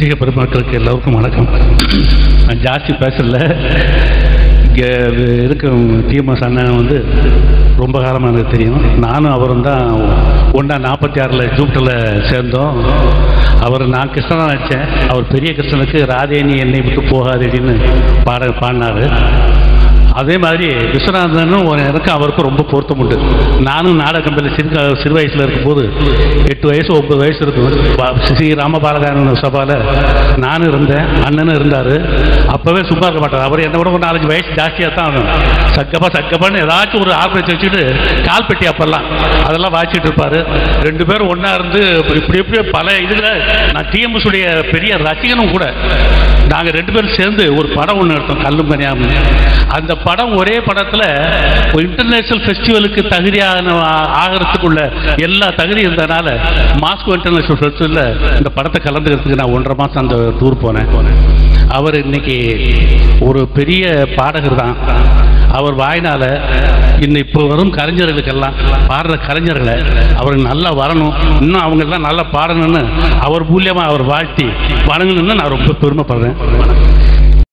ரசிக பெருமக்களுக்கு எல்லோருக்கும் வணக்கம் நான் ஜாஸ்தி பேசல இங்கே இருக்க டிஎம்எஸ் அண்ணன் வந்து ரொம்ப காலமாக எனக்கு தெரியும் நானும் அவரும் தான் ஒன்றா நாற்பத்தி ஆறில் ஜூப்டரில் சேர்ந்தோம் அவர் நான் கிருஷ்ணனா நினச்சேன் அவர் பெரிய கிருஷ்ணனுக்கு ராதேனி என்னை விட்டு போகாதேடின்னு பாட பாடினார் அதே மாதிரி விஸ்வநாதனும் ஒரு எனக்கு அவருக்கும் ரொம்ப பொருத்தம் உண்டு நானும் நாடக கம்பெனியில் சிறு சிறு வயசில் இருக்கும்போது எட்டு வயசு ஒன்பது வயசு இருக்கும் பா- ஸ்ரீ ராமபாலகாரன் சபாவில் நானும் இருந்தேன் அண்ணனும் இருந்தார் அப்போவே சும்மா இருக்க மாட்டார் அவர் என்னை விட ஒரு நாலஞ்சு வயசு ஜாஸ்தியாக தான் ஆகும் சக்கப்பா சக்கப்பான்னு ஏதாச்சும் ஒரு ஆர்கனைஸ் வச்சுட்டு கால் பெட்டி அப்பெல்லாம் அதெல்லாம் வாசிச்சுட்டு இருப்பார் ரெண்டு பேரும் ஒன்றா இருந்து இப்படி இப்படி இப்படி பல இதில் நான் டிஎம்எஸ் உடைய பெரிய ரசிகனும் கூட நாங்கள் ரெண்டு பேரும் சேர்ந்து ஒரு படம் ஒன்று எடுத்தோம் கல்லும் கனியாமல் அந்த படம் ஒரே படத்தில் ஒரு இன்டர்நேஷனல் ஃபெஸ்டிவலுக்கு தகுதியான ஆ- ஆகிறதுக்குள்ள எல்லா தகுதி இருந்தனால மாஸ்கோ இன்டர்நேஷனல் ஃபெஸ்டிவலில் இந்த படத்தை கலந்துக்கிறதுக்கு நான் ஒன்றரை மாதம் அந்த டூர் போனேன் அவர் இன்னைக்கு ஒரு பெரிய பாடகர் தான் அவர் வாயினால இன்னும் இப்போ வரும் கலைஞர்களுக்கெல்லாம் பாடுற கலைஞர்களை அவருக்கு நல்லா வரணும் இன்னும் அவங்க எல்லாம் நல்லா பாடணும்னு அவர் மூலியமாக அவர் வாழ்த்தி வணங்கணும்னு நான் ரொம்ப பெருமைப்படுறேன்